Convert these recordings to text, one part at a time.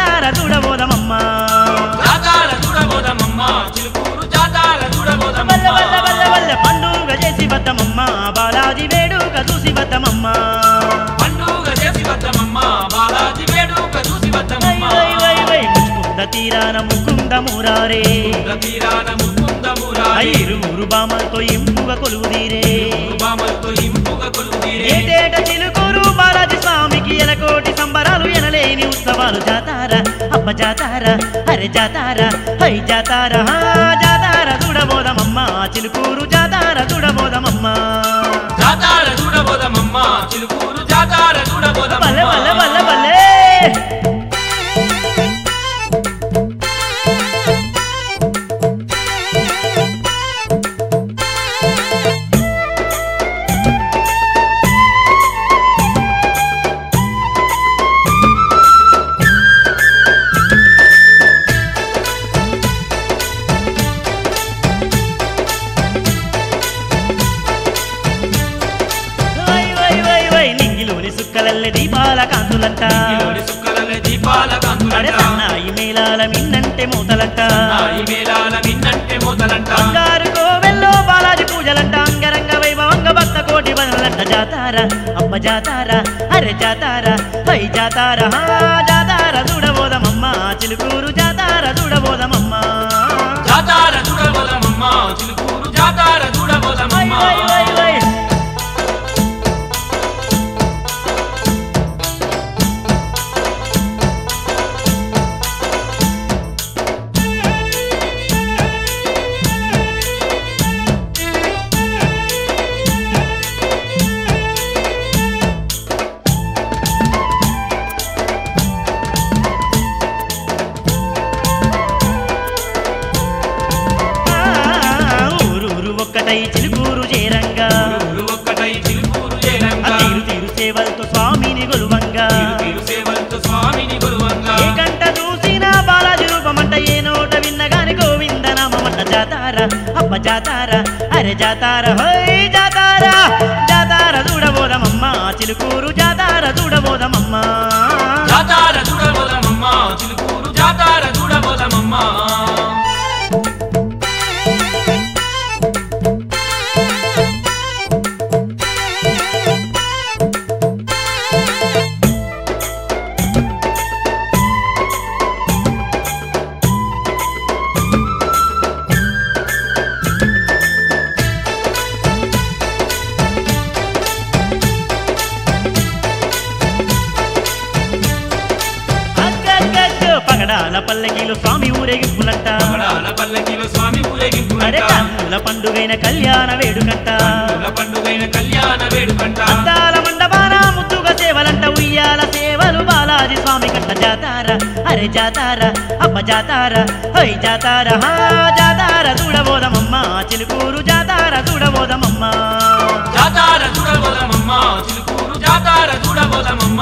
జాతార చూడబోదమమ్మ జాతార చూడబోదమమ్మ చిలుకూరు జాతార వల్ల చూడబోదమమ్మ వల్ల వల్ల వల్ల పండుగ చేసి వద్దమమ్మ బాలాజీ వేడుక చూసి వద్దమమ్మ పండుగ చేసి వద్దమమ్మ బాలాజీ వేడుక చూసి వై వద్దమమ్మ వై వై వై ముచ్చుకుంద తీరాన ముకుంద మురారే తీరాన ముకుందమురా ఐరువురు బామలతో ఇంపుగా కొలువుదీరే బామలతో ఇంపుగా కొలువుదీరే ఏటేట చిలుకూరు బాలాజీ స్వామికి ఎలకోటి సంబరాలు ఎనలేని ఉత్సవాలు జాతార అప్ప జాతార అరే జాతార హై జాతార హా జాతార చూడబోదమమ్మ చిలుకూరు జాతార చూడబోదమమ్మ జాతార చూడబోదమమ్మ చిలుకూరు జాతార బల్లె బల్లె చూడబోదమమ్మ బల్లె బల్లె వై వై వై వై నింగిలోని సుక్కలల్లె దీపాల కాంతులంట ఈలోని సుక్కలల్లే దీపాల అడే కాంతులంట సన్నాయి మేళాల మిన్నంటే మూతలంట నాయి మేళాల మిన్నంటే మోతలంట బంగారు కోవెల్లో బాలాజీ పూజలంట అంగరంగ వైభవంగ భక్త కోటి బదులంట జాతార అప్ప జాతార అరే జాతార హై జాతార హా జాతార చూడబోదమమ్మ చిలుకూరు జాతార చూడబోదమమ్మ జాతార చూడబోదమమ్మ చిలుకూరు జాతార వై చూడబోదమమ్మ వై వై వై ఆ, ఊరూరు ఒక్కటై చిలుకూరు చేరంగా ఊరు ఒక్కటై చిలుకూరు ఆ చేరంగా తీరు తీరు సేవలతో స్వామిని గొలువంగా తీరు తీరు సేవలతో స్వామిని కొలువంగా ఏ కంట చూసిన బాలాజీ రూపమంట ఏ నోట విన్నగాని గోవింద నామమంట జాతార అప్ప జాతార అరే జాతార హోయ్ జాతార జాతార చూడబోదమమ్మ చిలుకూరు జాతార చూడబోదమమ్మ జాతార చూడబోదమమ్మ చిలుకూరు జాతార చూడబోదమమ్మ అగ్గగ్గగ్గ పగడాల పల్లకిలో స్వామి ఊరేగింపులంట పగడాల పల్లకిలో స్వామి అరే ఊరేగింపులంట కన్నుల పండుగైన కళ్యాణ వేడుకంట కన్నుల పండుగైన కళ్యాణ వేడుకంట అద్దాల మండపాన ముద్దుగా సేవలంట ఉయ్యాల సేవలు బాలాజీ స్వామి కంట జాతార అరే జాతార అప్ప జాతార హై జాతార హా జాతార చూడబోదమమ్మ చిలుకూరు జాతార చూడబోదమమ్మ జాతార చూడబోదమమ్మ చిలుకూరు జాతార చూడబోదమమ్మ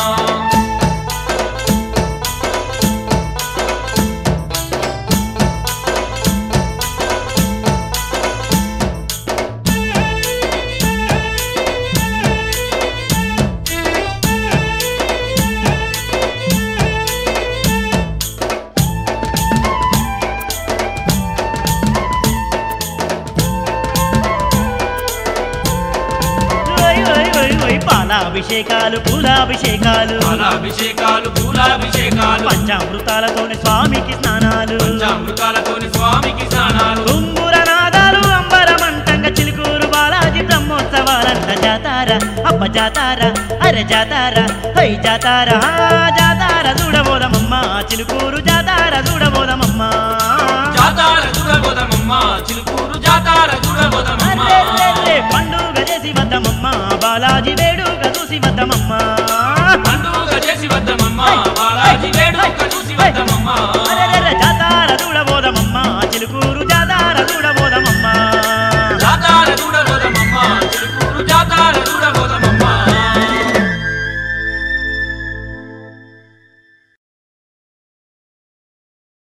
ఓయ్ ఓయ్ ఓయ్ ఓయ్ పాలాభిషేకాలు పూలాభిషేకాలు పాలాభిషేకాలు పూలాభిషేకాలు పంచామృతాలతోని స్వామికి స్నానాలు పంచామృతాలతోని స్వామికి స్నానాలు తుంగుర నాదాలు అంబరమంటంగ చిలుకూరు బాలాజీ బ్రహ్మోత్సవాలంట జాతార అప్ప జాతార అరే జాతార హై జాతార హా జాతార చూడబోదమమ్మ చిలుకూరు జాతార చూడబోదమమ్మ జాతార చూడబోదమమ్మ చిలుకూరు జాతార చూడబోదమమ్మ అర్రెర్రెర్రె, పండుగ చేసి వద్దమమ్మ బాలాజీ వేడుక చూసి వద్దమమ్మ పండుగ చేసి వద్దమమ్మ బాలాజీ వేడుక చూసి వద్దమమ్మ అరెరెర్రె, జాతార చూడబోదమమ్మ చిలుకూరు